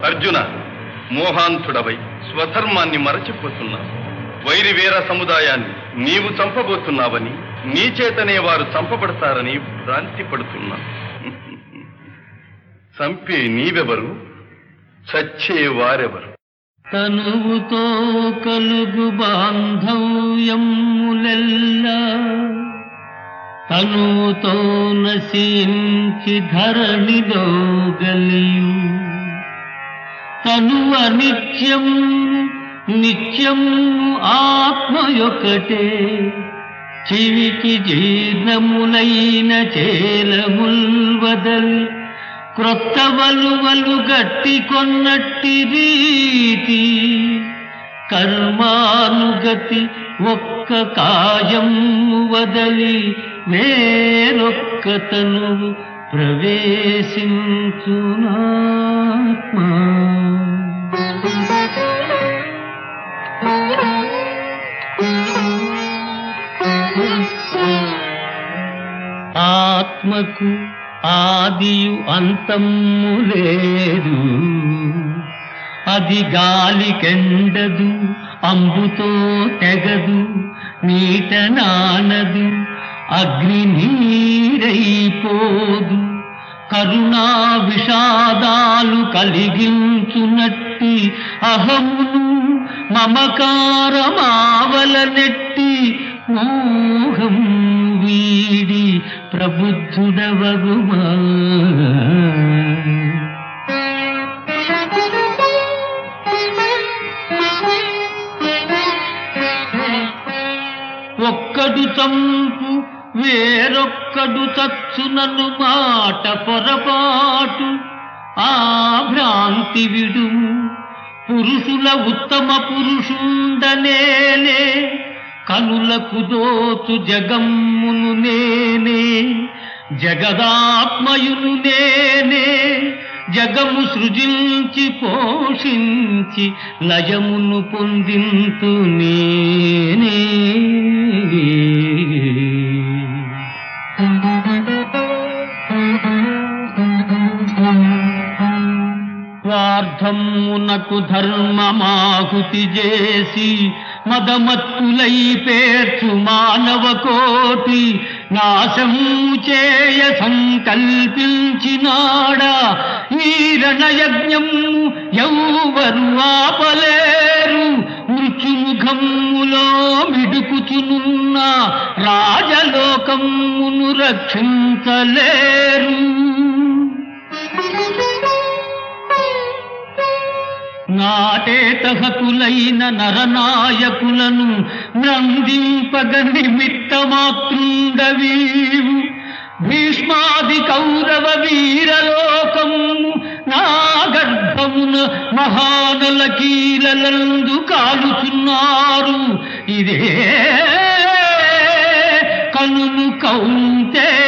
అర్జున మోహాంతుడవై స్వధర్మాన్ని మరచిపోతున్నావు వైరివేర సముదాయాన్ని నీవు చంపబోతున్నావని నీ చేతనే వారు చంపబడతారని భ్రాంతి పడుతున్నా చంపే నీవెవరు చచ్చే వారెవరు తనువుతో కలుగు బాంధవ్యములెల్లా తనువుతో నశించి ధరణిలో గలియు తనువ నిత్యం నిత్యం ఆత్మయొకటే చెవికి జీర్ణములైన చేలముల్వదలి క్రొత్త వలువలు గట్టి కొన్నట్టి రీతి కర్మానుగతి ఒక్క కాయం వదలి వేరొక్క తనువు ఆత్మకు ఆదియు అంతము లేదు అది గాలికెండదు అంబుతో తెగదు నీట నానదు అగ్ని నీరైపోదు కరుణా విషాదాలు కలిగించునట్టి అహమును మమకారమావల నెట్టి మోహం వీడి ప్రబుద్ధుడవగుమా ఒక్కడు చంపు వేరొక్కడు చచ్చునను మాట పొరపాటు ఆ భ్రాంతి విడుము పురుషుల ఉత్తమ పురుషుండనేలే కనులకు దోచు జగమ్మును నేనే జగదాత్మయును నేనే జగము సృజించి పోషించి లయమును పొందింతు నేనే స్వార్థమునకు ధర్మమాహుతి చేసి మదమత్తులై పేర్చు మానవ కోటి నాశము చేయ సంకల్పించినాడా ఈ రణయజ్ఞము ఎవ్వరు ఆపలేరు మృత్యుముఖములో మిడుకుచునున్న రాజలోకమును రక్షించలేరు నాటేతహతులైన నరనాయకులను నందింపగ నిమిత్తమాతృండవీవు భీష్మాది కౌరవ వీరలోకము నా గర్భమున మహానల కీలలందు కాలుచున్నారు ఇదే కనుము కౌంతే